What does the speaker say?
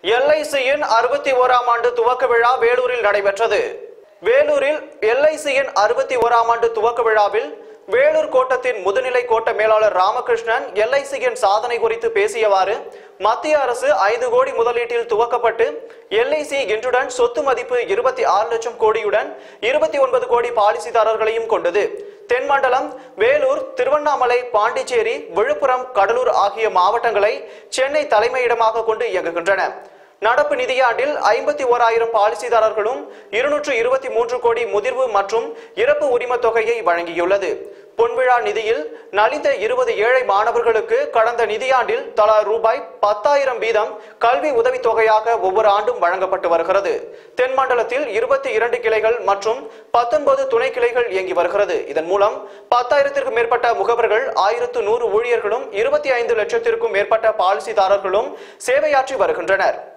எல்ஐசியின் அறுபத்தி ஓராம் ஆண்டு துவக்க விழா வேலூரில் நடைபெற்றது வேலூரில் எல்ஐசியின் அறுபத்தி ஓராம் ஆண்டு துவக்க விழாவில் வேலூர் கோட்டத்தின் முதுநிலை கோட்ட மேலாளர் ராமகிருஷ்ணன் எல்ஐசியின் சாதனை குறித்து பேசியவாறு மத்திய அரசு ஐந்து கோடி முதலீட்டில் துவக்கப்பட்டு எல்ஐசி இன்றுடன் சொத்து மதிப்பு இருபத்தி ஆறு லட்சம் கோடியுடன் இருபத்தி ஒன்பது கோடி பாலிசிதாரர்களையும் கொண்டது தென்மண்டலம் வேலூர் திருவண்ணாமலை பாண்டிச்சேரி விழுப்புரம் கடலூர் ஆகிய மாவட்டங்களை சென்னை தலைமையிடமாக கொண்டு இயங்குகின்றன நடப்பு நிதியாண்டில் ஐம்பத்தி ஓராயிரம் பாலிசிதாரர்களும் இருநூற்று இருபத்தி மூன்று கோடி முதிர்வு மற்றும் இறப்பு உரிமத் தொகையை வழங்கியுள்ளது பொன்விழா நிதியில் நலிந்த இருபது ஏழை மாணவர்களுக்கு கடந்த நிதியாண்டில் தலா ரூபாய் பத்தாயிரம் வீதம் கல்வி உதவித் தொகையாக ஒவ்வொரு ஆண்டும் வழங்கப்பட்டு வருகிறது தென் மண்டலத்தில் இருபத்தி இரண்டு கிளைகள் மற்றும் பத்தொன்பது துணை கிளைகள் இயங்கி வருகிறது இதன் மூலம் பத்தாயிரத்திற்கும் மேற்பட்ட முகவர்கள் ஆயிரத்து நூறு ஊழியர்களும் இருபத்தி ஐந்து லட்சத்திற்கும் மேற்பட்ட பாலிசிதாரர்களும் சேவையாற்றி வருகின்றனர்